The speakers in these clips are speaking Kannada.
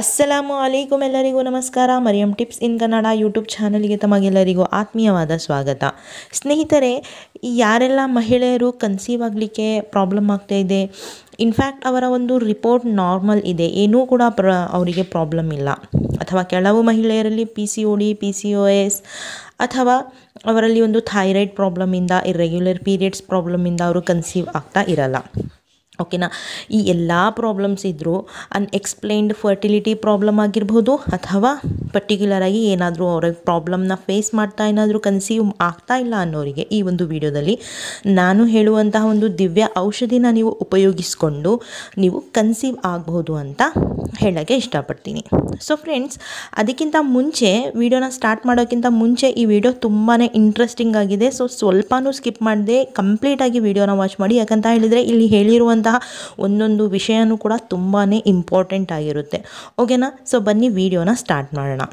ಅಸ್ಸಲಾಮು ಅಲೈಕುಮ್ ಎಲ್ಲರಿಗೂ ನಮಸ್ಕಾರ Mariyam tips in Kannada YouTube ಚಾನಲ್ಗೆ ತಮಗೆಲ್ಲರಿಗೂ ಆತ್ಮೀಯವಾದ ಸ್ವಾಗತ ಸ್ನೇಹಿತರೆ ಈ ಯಾರೆಲ್ಲ ಮಹಿಳೆಯರು ಕನ್ಸೀವ್ ಆಗಲಿಕ್ಕೆ ಪ್ರಾಬ್ಲಮ್ ಆಗ್ತಾ ಇದೆ ಇನ್ಫ್ಯಾಕ್ಟ್ ಅವರ ಒಂದು ರಿಪೋರ್ಟ್ ನಾರ್ಮಲ್ ಇದೆ ಏನೂ ಕೂಡ ಪ್ರ ಅವರಿಗೆ ಪ್ರಾಬ್ಲಮ್ ಇಲ್ಲ ಅಥವಾ ಕೆಲವು ಮಹಿಳೆಯರಲ್ಲಿ P C O D P C O S ಅಥವಾ ಅವರಲ್ಲಿ ಒಂದು ಥೈರಾಯ್ಡ್ ಪ್ರಾಬ್ಲಮಿಂದ ಇರ್ರೆಗ್ಯುಲರ್ ಪೀರಿಯಡ್ಸ್ ಪ್ರಾಬ್ಲಮಿಂದ ಅವರು ಕನ್ಸೀವ್ ಆಗ್ತಾ ಇರಲ್ಲ ಓಕೆನಾ ಈ ಎಲ್ಲ ಪ್ರಾಬ್ಲಮ್ಸ್ ಇದ್ದರೂ ಅನ್ಎಕ್ಸ್ಪ್ಲೈನ್ಡ್ ಫರ್ಟಿಲಿಟಿ ಪ್ರಾಬ್ಲಮ್ ಆಗಿರ್ಬೋದು ಅಥವಾ ಪರ್ಟಿಕ್ಯುಲರಾಗಿ ಏನಾದರೂ ಅವ್ರಿಗೆ ಪ್ರಾಬ್ಲಮ್ನ ಫೇಸ್ ಮಾಡ್ತಾ ಏನಾದರೂ ಕನ್ಸೀವ್ ಆಗ್ತಾ ಇಲ್ಲ ಅನ್ನೋರಿಗೆ ಈ ಒಂದು ವಿಡಿಯೋದಲ್ಲಿ ನಾನು ಹೇಳುವಂತಹ ಒಂದು ದಿವ್ಯ ಔಷಧಿನ ನೀವು ಉಪಯೋಗಿಸ್ಕೊಂಡು ನೀವು ಕನ್ಸೀವ್ ಆಗಬಹುದು ಅಂತ ಹೇಳೋಕ್ಕೆ ಇಷ್ಟಪಡ್ತೀನಿ ಸೊ ಫ್ರೆಂಡ್ಸ್ ಅದಕ್ಕಿಂತ ಮುಂಚೆ ವಿಡಿಯೋನ ಸ್ಟಾರ್ಟ್ ಮಾಡೋಕ್ಕಿಂತ ಮುಂಚೆ ಈ ವಿಡಿಯೋ ತುಂಬಾ ಇಂಟ್ರೆಸ್ಟಿಂಗ್ ಆಗಿದೆ ಸೊ ಸ್ವಲ್ಪನೂ ಸ್ಕಿಪ್ ಮಾಡದೆ ಕಂಪ್ಲೀಟಾಗಿ ವಿಡಿಯೋನ ವಾಚ್ ಮಾಡಿ ಯಾಕಂತ ಹೇಳಿದರೆ ಇಲ್ಲಿ ಹೇಳಿರುವಂತಹ ಒಂದೊಂದು ವಿಷಯನೂ ಕೂಡ ತುಂಬಾ ಇಂಪಾರ್ಟೆಂಟ್ ಆಗಿರುತ್ತೆ ಓಕೆನಾ ಸೊ ಬನ್ನಿ ವಿಡಿಯೋನ ಸ್ಟಾರ್ಟ್ ಮಾಡೋಣ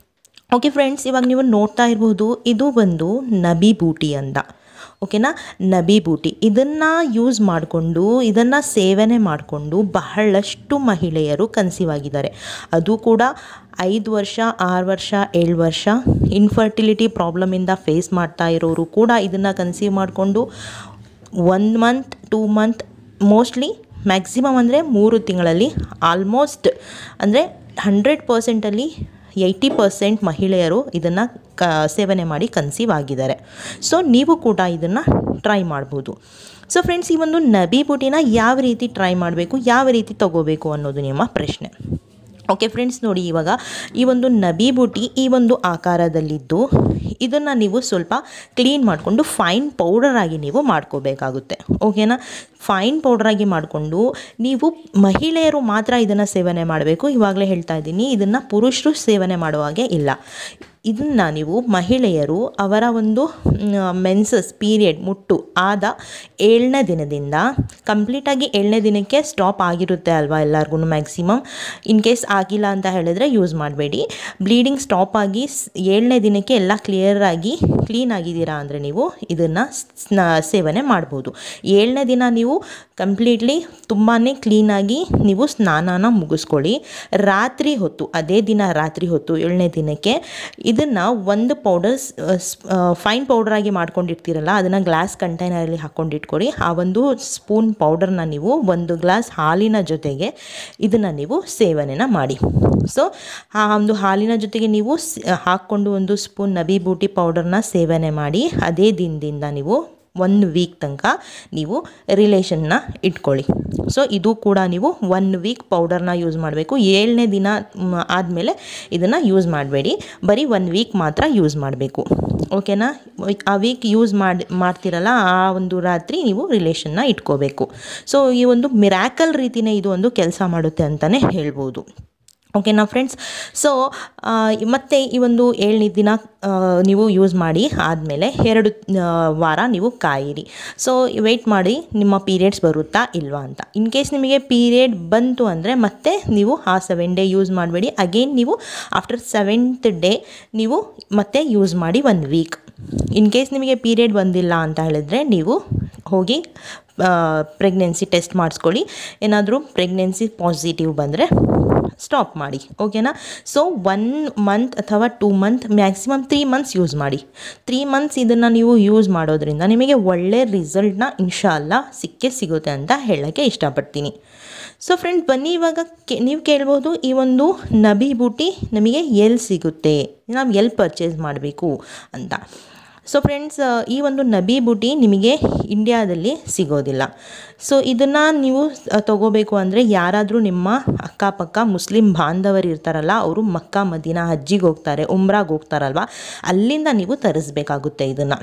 ಓಕೆ ಫ್ರೆಂಡ್ಸ್ ಇವಾಗ ನೀವು ನೋಡ್ತಾ ಇರ್ಬೋದು ಇದು ಬಂದು ನಬಿ ಬೂಟಿ ಅಂತ ಓಕೆನಾ ನಬಿ ಬೂಟಿ ಇದನ್ನು ಯೂಸ್ ಮಾಡಿಕೊಂಡು ಇದನ್ನು ಸೇವನೆ ಮಾಡಿಕೊಂಡು ಬಹಳಷ್ಟು ಮಹಿಳೆಯರು ಕನ್ಸೀವ್ ಆಗಿದ್ದಾರೆ ಅದು ಕೂಡ ಐದು ವರ್ಷ ಆರು ವರ್ಷ ಏಳು ವರ್ಷ ಇನ್ಫರ್ಟಿಲಿಟಿ ಪ್ರಾಬ್ಲಮಿಂದ ಫೇಸ್ ಮಾಡ್ತಾ ಇರೋರು ಕೂಡ ಇದನ್ನು ಕನ್ಸೀವ್ ಮಾಡಿಕೊಂಡು one month two month mostly maximum ಅಂದರೆ ಮೂರು ತಿಂಗಳಲ್ಲಿ ಆಲ್ಮೋಸ್ಟ್ ಅಂದರೆ ಹಂಡ್ರೆಡ್ ಪರ್ಸೆಂಟಲ್ಲಿ ಏಯ್ಟಿ ಪರ್ಸೆಂಟ್ ಮಹಿಳೆಯರು ಇದನ್ನು ಕ ಸೇವನೆ ಮಾಡಿ ಕನ್ಸೀವ್ ಆಗಿದ್ದಾರೆ ಸೊ ನೀವು ಕೂಡ ಇದನ್ನು ಟ್ರೈ ಮಾಡ್ಬೋದು ಸೊ ಫ್ರೆಂಡ್ಸ್ ಈ ಒಂದು ನಬಿ ಬುಟಿನ ಯಾವ ರೀತಿ ಟ್ರೈ ಮಾಡಬೇಕು ಯಾವ ರೀತಿ ತಗೋಬೇಕು ಅನ್ನೋದು ನಿಮ್ಮ ಪ್ರಶ್ನೆ ಓಕೆ ಫ್ರೆಂಡ್ಸ್ ನೋಡಿ ಇವಾಗ ಈ ಒಂದು ನಬಿ ಬುಟಿ ಈ ಒಂದು ಆಕಾರದಲ್ಲಿದ್ದು ಇದನ್ನು ನೀವು ಸ್ವಲ್ಪ ಕ್ಲೀನ್ ಮಾಡಿಕೊಂಡು ಫೈನ್ ಪೌಡರ್ ಆಗಿ ನೀವು ಮಾಡ್ಕೋಬೇಕಾಗುತ್ತೆ ಓಕೆನಾ ಫೈನ್ ಪೌಡ್ರಾಗಿ ಮಾಡಿಕೊಂಡು ನೀವು ಮಹಿಳೆಯರು ಮಾತ್ರ ಇದನ್ನು ಸೇವನೆ ಮಾಡಬೇಕು ಇವಾಗಲೇ ಹೇಳ್ತಾ ಇದ್ದೀನಿ ಇದನ್ನು ಪುರುಷರು ಸೇವನೆ ಮಾಡುವ ಹಾಗೆ ಇಲ್ಲ ಇದನ್ನು ನೀವು ಮಹಿಳೆಯರು ಅವರ ಒಂದು ಮೆನ್ಸಸ್ ಪೀರಿಯಡ್ ಮುಟ್ಟು ಆದ ಏಳನೇ ದಿನದಿಂದ ಕಂಪ್ಲೀಟಾಗಿ ಏಳನೇ ದಿನಕ್ಕೆ ಸ್ಟಾಪ್ ಆಗಿರುತ್ತೆ ಅಲ್ವಾ ಎಲ್ಲರಿಗೂ ಮ್ಯಾಕ್ಸಿಮಮ್ ಇನ್ ಕೇಸ್ ಆಗಿಲ್ಲ ಅಂತ ಹೇಳಿದ್ರೆ ಯೂಸ್ ಮಾಡಬೇಡಿ ಬ್ಲೀಡಿಂಗ್ ಸ್ಟಾಪ್ ಆಗಿ ಏಳನೇ ದಿನಕ್ಕೆ ಎಲ್ಲ ಕ್ಲಿಯರಾಗಿ ಕ್ಲೀನ್ ಆಗಿದ್ದೀರಾ ಅಂದರೆ ನೀವು ಇದನ್ನು ಸೇವನೆ ಮಾಡ್ಬೋದು ಏಳನೇ ದಿನ ನೀವು ಕಂಪ್ಲೀಟ್ಲಿ ತುಂಬಾ ಕ್ಲೀನಾಗಿ ನೀವು ಸ್ನಾನನ ಮುಗಿಸ್ಕೊಳ್ಳಿ ರಾತ್ರಿ ಹೊತ್ತು ಅದೇ ದಿನ ರಾತ್ರಿ ಹೊತ್ತು ಏಳನೇ ದಿನಕ್ಕೆ ಇದನ್ನು ಒಂದು ಪೌಡರ್ ಫೈನ್ ಪೌಡ್ರಾಗಿ ಮಾಡ್ಕೊಂಡಿರ್ತೀರಲ್ಲ ಅದನ್ನು ಗ್ಲಾಸ್ ಕಂಟೈನರಲ್ಲಿ ಹಾಕ್ಕೊಂಡಿಟ್ಕೊಳ್ಳಿ ಆ ಒಂದು ಸ್ಪೂನ್ ಪೌಡರ್ನ ನೀವು ಒಂದು ಗ್ಲಾಸ್ ಹಾಲಿನ ಜೊತೆಗೆ ಇದನ್ನು ನೀವು ಸೇವನೆನ ಮಾಡಿ ಸೊ ಆ ಒಂದು ಹಾಲಿನ ಜೊತೆಗೆ ನೀವು ಹಾಕ್ಕೊಂಡು ಒಂದು ಸ್ಪೂನ್ ನಬಿ ಬೂಟಿ ಪೌಡರ್ನ ಸೇವನೆ ಮಾಡಿ ಅದೇ ದಿನದಿಂದ ನೀವು ಒನ್ ವೀಕ್ ತನಕ ನೀವು ರಿಲೇಷನ್ನ ಇಟ್ಕೊಳ್ಳಿ ಸೊ ಇದು ಕೂಡ ನೀವು ಒನ್ ವೀಕ್ ಪೌಡರ್ನ ಯೂಸ್ ಮಾಡಬೇಕು ಏಳನೇ ದಿನ ಆದಮೇಲೆ ಇದನ್ನು ಯೂಸ್ ಮಾಡಬೇಡಿ ಬರೀ ಒನ್ ವೀಕ್ ಮಾತ್ರ ಯೂಸ್ ಮಾಡಬೇಕು ಓಕೆನಾ ಆ ವೀಕ್ ಯೂಸ್ ಮಾಡಿ ಮಾಡ್ತಿರಲ್ಲ ಆ ಒಂದು ರಾತ್ರಿ ನೀವು ರಿಲೇಷನ್ನ ಇಟ್ಕೋಬೇಕು ಸೊ ಈ ಒಂದು ಮಿರಾಕಲ್ ರೀತಿಯೇ ಇದು ಒಂದು ಕೆಲಸ ಮಾಡುತ್ತೆ ಅಂತಲೇ ಹೇಳ್ಬೋದು ಓಕೆನಾ ಫ್ರೆಂಡ್ಸ್ ಸೊ ಮತ್ತು ಈ ಒಂದು ಏಳನೇ ದಿನ ನೀವು ಯೂಸ್ ಮಾಡಿ ಆದಮೇಲೆ ಎರಡು ವಾರ ನೀವು ಕಾಯಿರಿ ಸೊ ವೆಯ್ಟ್ ಮಾಡಿ ನಿಮ್ಮ ಪೀರಿಯಡ್ಸ್ ಬರುತ್ತಾ ಇಲ್ವಾ ಅಂತ ಇನ್ ಕೇಸ್ ನಿಮಗೆ ಪೀರಿಯಡ್ ಬಂತು ಅಂದರೆ ಮತ್ತೆ ನೀವು ಆ ಸೆವೆನ್ ಡೇ ಯೂಸ್ ಮಾಡಬೇಡಿ ಅಗೇನ್ ನೀವು ಆಫ್ಟರ್ ಸೆವೆಂತ್ ಡೇ ನೀವು ಮತ್ತೆ ಯೂಸ್ ಮಾಡಿ ಒನ್ ವೀಕ್ ಇನ್ ಕೇಸ್ ನಿಮಗೆ ಪೀರಿಯಡ್ ಬಂದಿಲ್ಲ ಅಂತ ಹೇಳಿದ್ರೆ ನೀವು ಹೋಗಿ ಪ್ರೆಗ್ನೆನ್ಸಿ ಟೆಸ್ಟ್ ಮಾಡಿಸ್ಕೊಳ್ಳಿ ಏನಾದರೂ ಪ್ರೆಗ್ನೆನ್ಸಿ ಪಾಸಿಟಿವ್ ಬಂದರೆ ಸ್ಟಾಪ್ ಮಾಡಿ ಓಕೆನಾ ಸೊ ಒನ್ ಮಂತ್ ಅಥವಾ two month maximum three months use ಮಾಡಿ ತ್ರೀ ಮಂತ್ಸ್ ಇದನ್ನು ನೀವು ಯೂಸ್ ಮಾಡೋದ್ರಿಂದ ನಿಮಗೆ ಒಳ್ಳೆ ರಿಸಲ್ಟ್ನ ಇನ್ಶಾಲ್ಲ ಸಿಕ್ಕೇ ಸಿಗುತ್ತೆ ಅಂತ ಹೇಳೋಕ್ಕೆ ಇಷ್ಟಪಡ್ತೀನಿ ಸೊ ಫ್ರೆಂಡ್ ಬನ್ನಿ ಇವಾಗ ಕೆ ನೀವು ಕೇಳ್ಬೋದು ಈ ಒಂದು ನಬಿ ಬೂಟಿ ನಮಗೆ ಎಲ್ಲಿ ಸಿಗುತ್ತೆ ನಾವು ಎಲ್ಲಿ ಪರ್ಚೇಸ್ ಮಾಡಬೇಕು ಅಂತ ಸೊ ಫ್ರೆಂಡ್ಸ್ ಈ ಒಂದು ನಬಿ ಬುಟಿ ನಿಮಗೆ ಇಂಡಿಯಾದಲ್ಲಿ ಸಿಗೋದಿಲ್ಲ ಸೊ ಇದನ್ನು ನೀವು ತಗೋಬೇಕು ಅಂದರೆ ಯಾರಾದರೂ ನಿಮ್ಮ ಅಕ್ಕಪಕ್ಕ ಮುಸ್ಲಿಂ ಬಾಂಧವರು ಇರ್ತಾರಲ್ಲ ಅವರು ಮಕ್ಕ ಮದಿನ ಹಜ್ಜಿಗೆ ಹೋಗ್ತಾರೆ ಉಮ್ರಾಗೆ ಹೋಗ್ತಾರಲ್ವ ಅಲ್ಲಿಂದ ನೀವು ತರಿಸ್ಬೇಕಾಗುತ್ತೆ ಇದನ್ನು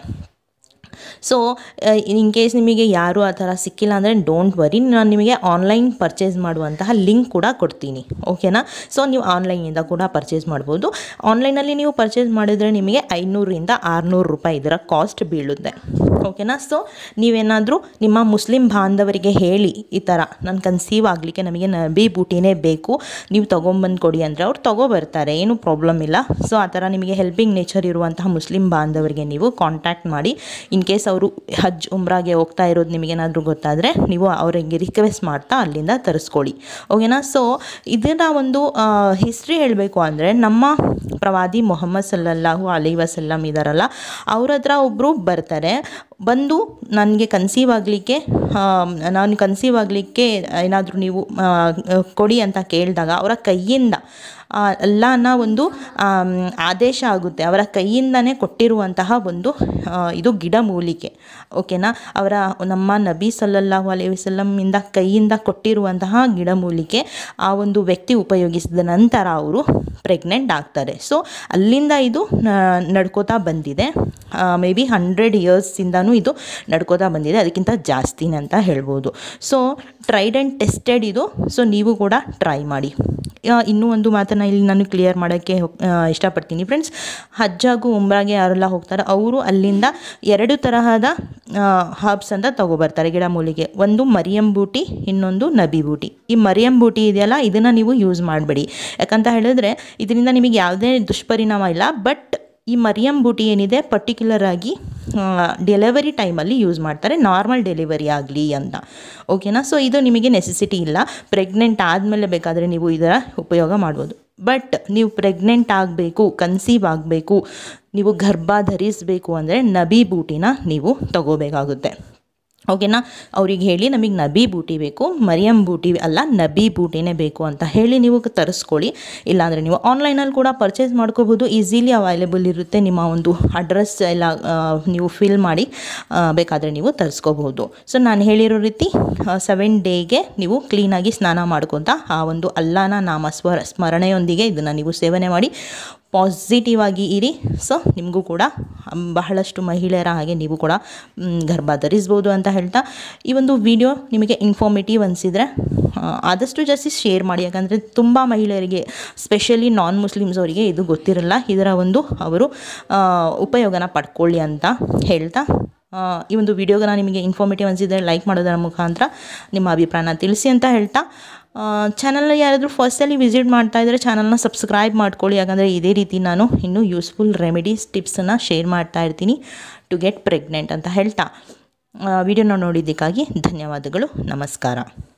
ಸೊ ಇನ್ ಕೇಸ್ ನಿಮಗೆ ಯಾರು ಆ ಥರ ಸಿಕ್ಕಿಲ್ಲ ಅಂದರೆ ಡೋಂಟ್ ವರಿ ನಾನು ನಿಮಗೆ ಆನ್ಲೈನ್ ಪರ್ಚೇಸ್ ಮಾಡುವಂತಹ ಲಿಂಕ್ ಕೂಡ ಕೊಡ್ತೀನಿ ಓಕೆನಾ ಸೊ ನೀವು ಆನ್ಲೈನಿಂದ ಕೂಡ ಪರ್ಚೇಸ್ ಮಾಡ್ಬೋದು ಆನ್ಲೈನಲ್ಲಿ ನೀವು ಪರ್ಚೇಸ್ ಮಾಡಿದರೆ ನಿಮಗೆ ಐನೂರಿಂದ ಆರುನೂರು ರೂಪಾಯಿ ಇದರ ಕಾಸ್ಟ್ ಬೀಳುತ್ತೆ ಓಕೆನಾ ಸೊ ನೀವೇನಾದರೂ ನಿಮ್ಮ ಮುಸ್ಲಿಂ ಬಾಂಧವರಿಗೆ ಹೇಳಿ ಈ ಥರ ನಾನು ಕನ್ಸೀವ್ ಆಗಲಿಕ್ಕೆ ನಮಗೆ ನಬಿ ಬೂಟಿನೇ ಬೇಕು ನೀವು ತೊಗೊಂಬಂದು ಕೊಡಿ ಅಂದರೆ ಅವ್ರು ತೊಗೊಬರ್ತಾರೆ ಏನೂ ಪ್ರಾಬ್ಲಮ್ ಇಲ್ಲ ಸೊ ಆ ಥರ ನಿಮಗೆ ಹೆಲ್ಪಿಂಗ್ ನೇಚರ್ ಇರುವಂತಹ ಮುಸ್ಲಿಂ ಬಾಂಧವರಿಗೆ ನೀವು ಕಾಂಟ್ಯಾಕ್ಟ್ ಮಾಡಿ ಇನ್ ಕೇಸ್ ಅವರು ಹಜ್ ಉಮ್ರಾಗೆ ಹೋಗ್ತಾ ಇರೋದು ನಿಮಗೇನಾದರೂ ಗೊತ್ತಾದರೆ ನೀವು ಅವರಿಗೆ ರಿಕ್ವೆಸ್ಟ್ ಮಾಡ್ತಾ ಅಲ್ಲಿಂದ ತರಿಸ್ಕೊಳ್ಳಿ ಓಕೆನಾ ಸೊ ಇದರ ಒಂದು ಹಿಸ್ಟ್ರಿ ಹೇಳಬೇಕು ಅಂದರೆ ನಮ್ಮ ಪ್ರವಾದಿ ಮೊಹಮ್ಮದ್ ಸಲ್ಲಲ್ಲಾಹು ಅಲೈ ವಸಲ್ಲಂ ಇದಾರಲ್ಲ ಅವ್ರ ಹತ್ರ ಒಬ್ಬರು ಬರ್ತಾರೆ ಬಂದು ನನಗೆ ಕನ್ಸೀವ್ ಆಗಲಿಕ್ಕೆ ನಾನು ಕನ್ಸೀವ್ ಆಗಲಿಕ್ಕೆ ಏನಾದರೂ ನೀವು ಆ, ಕೊಡಿ ಅಂತ ಕೇಳಿದಾಗ ಅವರ ಕೈಯಿಂದ ಆ, ಅಲ್ಲಾನ ಒಂದು ಆಮ್, ಆದೇಶ ಆಗುತ್ತೆ ಅವರ ಕೈಯಿಂದನೇ ಕೊಟ್ಟಿರುವಂತಹ ಒಂದು ಆ, ಇದು ಗಿಡಮೂಲಿಕೆ ಓಕೆನಾ ಅವರ ನಮ್ಮ ನಬಿ ಸಲ್ಲಲ್ಲಾಹು ಅಲೈ ವಸಲ್ಲಮಿಂದ ಕೈಯಿಂದ ಕೊಟ್ಟಿರುವಂತಹ ಗಿಡಮೂಲಿಕೆ ಆ ಒಂದು ವ್ಯಕ್ತಿ ಉಪಯೋಗಿಸಿದ ನಂತರ ಅವರು ಪ್ರೆಗ್ನೆಂಟ್ ಆಗ್ತಾರೆ ಸೊ ಅಲ್ಲಿಂದ ಇದು ನ- ನಡ್ಕೋತಾ ಬಂದಿದೆ ಮೇ ಬಿ ಹಂಡ್ರೆಡ್ ಇಯರ್ಸಿಂದನೂ ಇದು ನಡ್ಕೋತಾ ಬಂದಿದೆ ಅದಕ್ಕಿಂತ ಜಾಸ್ತಿನೇ ಅಂತ ಹೇಳ್ಬೋದು ಸೊ ಟ್ರೈಡ್ ಆ್ಯಂಡ್ ಟೆಸ್ಟೆಡ್ ಇದು ಸೊ ನೀವು ಕೂಡ ಟ್ರೈ ಮಾಡಿ ಆ, ಇನ್ನೂ ಒಂದು ಮಾತನ್ನು ಇಲ್ಲಿ ನಾನು ಕ್ಲಿಯರ್ ಮಾಡೋಕ್ಕೆ ಇಷ್ಟಪಡ್ತೀನಿ ಫ್ರೆಂಡ್ಸ್ ಹಜ್ಜಾಗು ಉಮ್ರಾಗೆ ಯಾರೆಲ್ಲ ಹೋಗ್ತಾರೆ ಅವರು ಅಲ್ಲಿಂದ ಎರಡು ತರಹದ ಹರ್ಬ್ಸ್ ಅಂತ ತಗೊಬರ್ತಾರೆ ಗಿಡಮೂಲಿಕೆ ಒಂದು ಮರಿಯಂ ಬೂಟಿ ಇನ್ನೊಂದು ನಬಿ ಬೂಟಿ ಈ ಮರಿಯಂ ಬೂಟಿ ಇದೆಯಲ್ಲ ಇದನ್ನು ನೀವು ಯೂಸ್ ಮಾಡಬೇಡಿ ಯಾಕಂತ ಹೇಳಿದ್ರೆ ಇದರಿಂದ ನಿಮಗೆ ಯಾವುದೇ ದುಷ್ಪರಿಣಾಮ ಇಲ್ಲ ಬಟ್ ಈ ಮರಿಯಂ ಬೂಟಿ ಏನಿದೆ ಪರ್ಟಿಕ್ಯುಲರ್ ಆಗಿ ಡೆಲಿವರಿ ಟೈಮಲ್ಲಿ ಯೂಸ್ ಮಾಡ್ತಾರೆ ನಾರ್ಮಲ್ ಡೆಲಿವರಿ ಆಗಲಿ ಅಂತ ಓಕೆನಾ ಸೊ ಇದು ನಿಮಗೆ ನೆಸೆಸಿಟಿ ಇಲ್ಲ ಪ್ರೆಗ್ನೆಂಟ್ ಆದಮೇಲೆ ಬೇಕಾದರೆ ನೀವು ಇದರ ಉಪಯೋಗ ಮಾಡ್ಬೋದು ಬಟ್ ನೀವು ಪ್ರೆಗ್ನೆಂಟ್ ಆಗಬೇಕು ಕನ್ಸೀವ್ ಆಗಬೇಕು ನೀವು ಗರ್ಭ ಧರಿಸಬೇಕು ಅಂದರೆ ನಬಿ ಬೂಟಿನ ನೀವು ತಗೋಬೇಕಾಗುತ್ತೆ ಓಕೆನಾ ಅವ್ರಿಗೆ ಹೇಳಿ ನಮಗೆ ನಬಿ ಬೂಟಿ ಬೇಕು ಮರಿಯಂ ಬೂಟಿ ಅಲ್ಲ ನಬಿ ಬೂಟಿನೇ ಬೇಕು ಅಂತ ಹೇಳಿ ನೀವು ತರಿಸ್ಕೊಳ್ಳಿ ಇಲ್ಲಾಂದರೆ ನೀವು ಆನ್ಲೈನಲ್ಲಿ ಕೂಡ ಪರ್ಚೇಸ್ ಮಾಡ್ಕೋಬೋದು ಈಸಿಲಿ ಅವೈಲೇಬಲ್ ಇರುತ್ತೆ ನಿಮ್ಮ ಒಂದು ಅಡ್ರೆಸ್ ಎಲ್ಲ ಆ, ನೀವು ಫಿಲ್ ಮಾಡಿ ಆ, ಬೇಕಾದರೆ ನೀವು ತರಿಸ್ಕೋಬಹುದು ಸೊ ನಾನು ಹೇಳಿರೋ ರೀತಿ ಸೆವೆನ್ ಡೇಗೆ ನೀವು ಕ್ಲೀನಾಗಿ ಸ್ನಾನ ಮಾಡ್ಕೊತ ಆ ಒಂದು ಅಲ್ಲಾನ ನಾಮ ಸ್ಮರ ಸ್ಮರಣೆಯೊಂದಿಗೆ ಇದನ್ನು ನೀವು ಸೇವನೆ ಮಾಡಿ ಪಾಸಿಟಿವ್ ಆಗಿ ಇರಿ ಸೊ ನಿಮಗೂ ಕೂಡ ಹಮ್, ಬಹಳಷ್ಟು ಮಹಿಳೆಯರ ಹಾಗೆ ನೀವು ಕೂಡ ಮ್, ಗರ್ಭ ಧರಿಸ್ಬೋದು ಅಂತ ಹೇಳ್ತಾ ಈ ಒಂದು ವಿಡಿಯೋ ನಿಮಗೆ ಇನ್ಫಾರ್ಮೇಟಿವ್ ಅನಿಸಿದರೆ ಆದಷ್ಟು ಜಾಸ್ತಿ ಶೇರ್ ಮಾಡಿ ಯಾಕಂದರೆ ತುಂಬ ಮಹಿಳೆಯರಿಗೆ ಸ್ಪೆಷಲಿ ನಾನ್ ಮುಸ್ಲಿಮ್ಸ್ ಅವರಿಗೆ ಇದು ಗೊತ್ತಿರಲ್ಲ ಇದರ ಒಂದು ಅವರು ಆ, ಉಪಯೋಗನ ಪಡ್ಕೊಳ್ಳಿ ಅಂತ ಹೇಳ್ತಾ ಆ, ಈ ಒಂದು ವಿಡಿಯೋಗನ ನಿಮಗೆ ಇನ್ಫಾರ್ಮೇಟಿವ್ ಅನಿಸಿದರೆ ಲೈಕ್ ಮಾಡೋದರ ಮುಖಾಂತರ ನಿಮ್ಮ ಅಭಿಪ್ರಾಯನ ತಿಳಿಸಿ ಅಂತ ಹೇಳ್ತಾ ಚಾನಲ್ನ ಯಾರಾದರೂ ಫಸ್ಟಲ್ಲಿ ವಿಸಿಟ್ ಮಾಡ್ತಾ ಇದ್ದರೆ ಚಾನಲ್ನ ಸಬ್ಸ್ಕ್ರೈಬ್ ಮಾಡ್ಕೊಳ್ಳಿ ಯಾಕಂದರೆ ಇದೇ ರೀತಿ ನಾನು ಇನ್ನೂ ಯೂಸ್ಫುಲ್ ರೆಮಿಡೀಸ್ ಟಿಪ್ಸನ್ನು ಶೇರ್ ಮಾಡ್ತಾ ಇರ್ತೀನಿ ಟು ಗೆಟ್ ಪ್ರೆಗ್ನೆಂಟ್ ಅಂತ ಹೇಳ್ತಾ ವಿಡಿಯೋನ ನೋಡಿದ್ದಕ್ಕಾಗಿ ಧನ್ಯವಾದಗಳು ನಮಸ್ಕಾರ